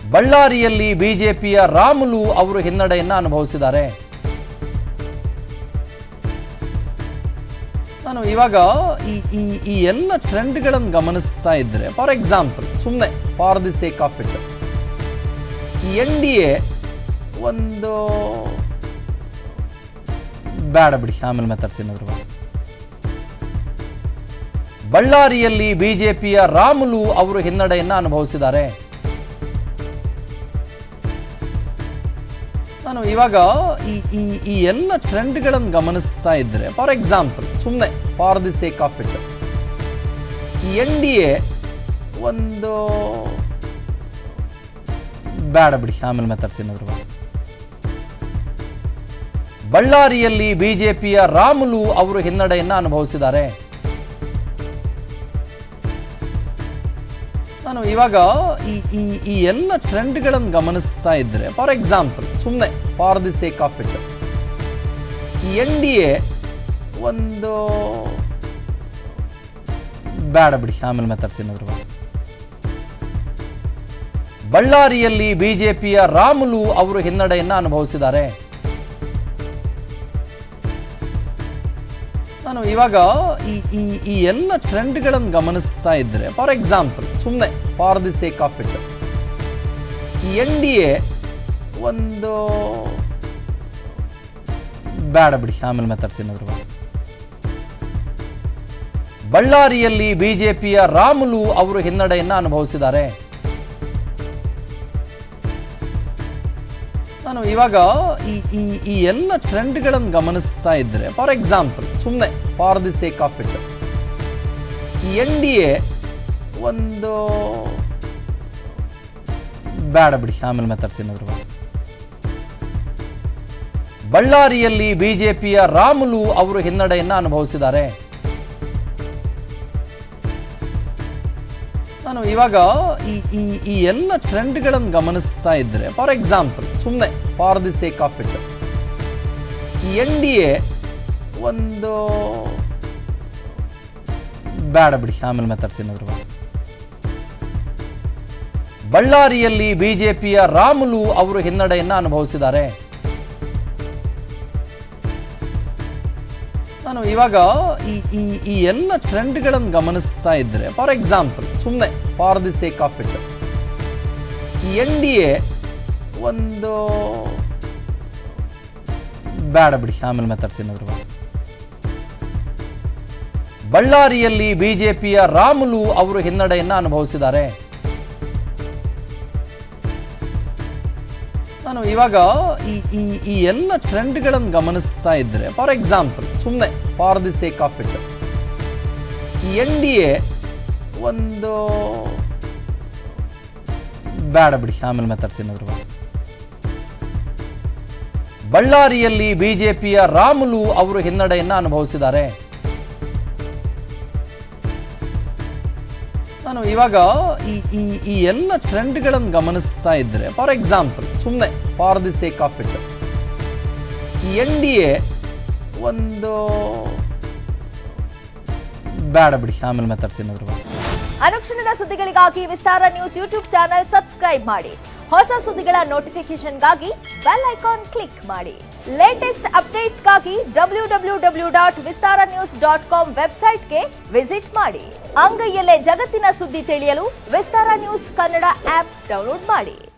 ಬಳ್ಳಾರಿಯಲ್ಲಿ ಬಿಜೆಪಿಯ ರಾಮುಲು ಅವರು ಹಿನ್ನಡೆಯನ್ನು ಅನುಭವಿಸಿದ್ದಾರೆ ನಾನು ಇವಾಗ ಈ ಈ ಈ ಎಲ್ಲ ಟ್ರೆಂಡ್ಗಳನ್ನು ಗಮನಿಸ್ತಾ ಇದ್ದರೆ ಫಾರ್ ಎಕ್ಸಾಂಪಲ್ ಸುಮ್ಮನೆ for the sake of it ಈ ಎನ್ ಡಿ ಎ ಒಂದು ಬೇಡ ಬಿಡಿ ಆಮೇಲೆ ಮಾತಾಡ್ತೀನಿ ಅದ್ರ ಬಗ್ಗೆ ಬಳ್ಳಾರಿಯಲ್ಲಿ ಬಿಜೆಪಿಯ ರಾಮುಲು ಅವರು ಹಿನ್ನಡೆಯನ್ನು ಅನುಭವಿಸಿದ್ದಾರೆ ನಾನು ಇವಾಗ ಈ ಈ ಈ ಎಲ್ಲ ಟ್ರೆಂಡ್ಗಳನ್ನು ಗಮನಿಸ್ತಾ ಇದ್ದರೆ ಫಾರ್ ಎಕ್ಸಾಂಪಲ್ ಸುಮ್ಮನೆ for the sake of it ಈ ಎನ್ ಡಿ ಎ ಒಂದು ಬೇಡ ಬಿಡಿ ಆಮೇಲೆ ಮಾತಾಡ್ತೀನಿ ಅದ್ರ ಬಗ್ಗೆ ಬಳ್ಳಾರಿಯಲ್ಲಿ ಬಿಜೆಪಿಯ ರಾಮುಲು ಅವರು ಹಿನ್ನಡೆಯನ್ನು ಅನುಭವಿಸಿದ್ದಾರೆ ನಾನು ಇವಾಗ ಈ ಈ ಈ ಎಲ್ಲ ಟ್ರೆಂಡ್ಗಳನ್ನು ಗಮನಿಸ್ತಾ ಇದ್ದರೆ ಫಾರ್ ಎಕ್ಸಾಂಪಲ್ ಸುಮ್ಮನೆ for the sake of it ಈ ಎನ್ ಡಿ ಎ ಒಂದು ಬೇಡ ಬಿಡಿ ಆಮೇಲೆ ಮಾತಾಡ್ತೀನಿ ಅದ್ರ ಬಗ್ಗೆ ಬಳ್ಳಾರಿಯಲ್ಲಿ ಬಿಜೆಪಿಯ ರಾಮುಲು ಅವರು ಹಿನ್ನಡೆಯನ್ನು ಅನುಭವಿಸಿದ್ದಾರೆ ನಾನು ಇವಾಗ ಈ ಈ ಈ ಎಲ್ಲ ಟ್ರೆಂಡ್ಗಳನ್ನು ಗಮನಿಸ್ತಾ ಇದ್ದರೆ ಫಾರ್ ಎಕ್ಸಾಂಪಲ್ ಸುಮ್ಮನೆ for the sake of it ಈ ಎನ್ ಡಿ ಎ ಒಂದು ಬೇಡ ಬಿಡಿ ಆಮೇಲೆ ಮಾತಾಡ್ತೀನಿ ಅದ್ರ ಬಗ್ಗೆ ಬಳ್ಳಾರಿಯಲ್ಲಿ ಬಿಜೆಪಿಯ ರಾಮುಲು ಅವರು ಹಿನ್ನಡೆಯನ್ನು ಅನುಭವಿಸಿದ್ದಾರೆ ನಾನು ಇವಾಗ ಈ ಈ ಈ ಎಲ್ಲ ಟ್ರೆಂಡ್ಗಳನ್ನು ಗಮನಿಸ್ತಾ ಇದ್ದರೆ ಫಾರ್ ಎಕ್ಸಾಂಪಲ್ ಸುಮ್ಮನೆ for the sake of it ಈ ಎನ್ ಡಿ ಎ ಒಂದು ಬೇಡ ಬಿಡಿ ಆಮೇಲೆ ಮಾತಾಡ್ತೀನಿ ಅದ್ರ ಬಗ್ಗೆ ಬಳ್ಳಾರಿಯಲ್ಲಿ ಬಿಜೆಪಿಯ ರಾಮುಲು ಅವರು ಹಿನ್ನಡೆಯನ್ನು ಅನುಭವಿಸಿದ್ದಾರೆ ನಾನು ಇವಾಗ ಈ ಈ ಈ ಎಲ್ಲ ಟ್ರೆಂಡ್ಗಳನ್ನು ಗಮನಿಸ್ತಾ ಇದ್ದರೆ ಫಾರ್ ಎಕ್ಸಾಂಪಲ್ ಸುಮ್ಮನೆ for the sake of it ಈ ಎನ್ ಡಿ ಎ ಒಂದು ಬೇಡ ಬಿಡಿ ಆಮೇಲೆ ಮಾತಾಡ್ತೀನಿ ಅದ್ರ ಬಗ್ಗೆ ಬಳ್ಳಾರಿಯಲ್ಲಿ ಬಿಜೆಪಿಯ ರಾಮುಲು ಅವರು ಹಿನ್ನಡೆಯನ್ನು ಅನುಭವಿಸಿದ್ದಾರೆ ನಾನು ಇವಾಗ ಈ ಈ ಈ ಎಲ್ಲ ಟ್ರೆಂಡ್ಗಳನ್ನು ಗಮನಿಸ್ತಾ ಇದ್ದರೆ ಫಾರ್ ಎಕ್ಸಾಂಪಲ್ ಸುಮ್ಮನೆ for the sake of it ಈ ಎನ್ ಡಿ ಎ ಒಂದು ಬೇಡ ಬಿಡಿ ಆಮೇಲೆ ಮಾತಾಡ್ತೀನಿ ಅದ್ರ ಬಗ್ಗೆ ಬಳ್ಳಾರಿಯಲ್ಲಿ ಬಿಜೆಪಿಯ ರಾಮುಲು ಅವರು ಹಿನ್ನಡೆಯನ್ನು ಅನುಭವಿಸಿದ್ದಾರೆ ನಾನು ಇವಾಗ ಈ ಈ ಈ ಎಲ್ಲ ಟ್ರೆಂಡ್ಗಳನ್ನು ಗಮನಿಸ್ತಾ ಇದ್ದರೆ ಫಾರ್ ಎಕ್ಸಾಂಪಲ್ ಸುಮ್ಮನೆ for the sake of it ಈ ಎನ್ ಡಿ ಎ ಒಂದು ಬೇಡ ಬಿಡಿ ಆಮೇಲೆ ಮಾತಾಡ್ತೀನಿ ಅದ್ರ ಬಗ್ಗೆ ಬಳ್ಳಾರಿಯಲ್ಲಿ ಬಿಜೆಪಿಯ ರಾಮುಲು ಅವರು ಹಿನ್ನಡೆಯನ್ನು ಅನುಭವಿಸಿದ್ದಾರೆ ನಾನು ಇವಾಗ ಈ ಈ ಈ ಎಲ್ಲ ಟ್ರೆಂಡ್ಗಳನ್ನು ಗಮನಿಸ್ತಾ ಇದ್ದರೆ ಫಾರ್ ಎಕ್ಸಾಂಪಲ್ ಸುಮ್ಮನೆ for the sake of it ಈ ಎನ್ ಡಿ ಎ ಒಂದು ಬೇಡ ಬಿಡಿ ಆಮೇಲೆ ಮಾತಾಡ್ತೀನಿ ಅದ್ರ ಬಗ್ಗೆ ಅನುಕ್ಷಣದ ಸುದ್ದಿಗಳಿಗಾಗಿ Vistara news YouTube channel subscribe ಮಾಡಿ ಹೊಸ ಸುದ್ದಿಗಳ ನೋಟಿಫಿಕೇಶನ್ಗಾಗಿ ಬೆಲ್ ಐಕಾನ್ ಕ್ಲಿಕ್ ಮಾಡಿ ಲೇಟೆಸ್ಟ್ ಅಪ್ಡೇಟ್ಸ್ಗಾಗಿ W W W dot Vistara news dot com ವೆಬ್ಸೈಟ್ಗೆ ವಿಸಿಟ್ ಮಾಡಿ ಅಂಗೈಯಲ್ಲೇ ಜಗತ್ತಿನ ಸುದ್ದಿ ತಿಳಿಯಲು Vistara news Kannada app download ಮಾಡಿ